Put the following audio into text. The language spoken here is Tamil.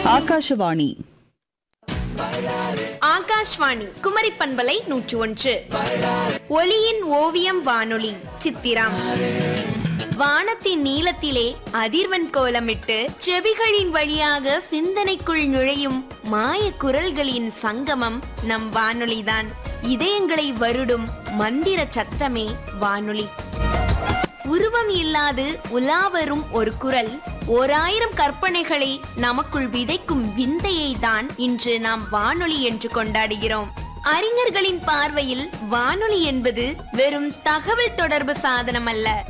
ஆகாஷவாணி ஆகாஷ்வாணி குமரி பண்பலை நூற்று ஒன்று ஒலியின் ஓவியம் வானொலி சித்திரம் வானத்தின் நீளத்திலே அதிர்வன் கோலமிட்டு செவிகளின் வழியாக சிந்தனைக்குள் நுழையும் மாய குரல்களின் சங்கமம் நம் வானொலிதான் இதயங்களை வருடும் மந்திர சத்தமே வானொலி உருவம் இல்லாது உலாவரும் ஒரு குரல் ஓர் ஆயிரம் கற்பனைகளை நமக்குள் விதைக்கும் விந்தையை தான் இன்று நாம் வானொலி என்று கொண்டாடுகிறோம் அறிஞர்களின் பார்வையில் வானொலி என்பது வெறும் தகவல் தொடர்பு சாதனம் அல்ல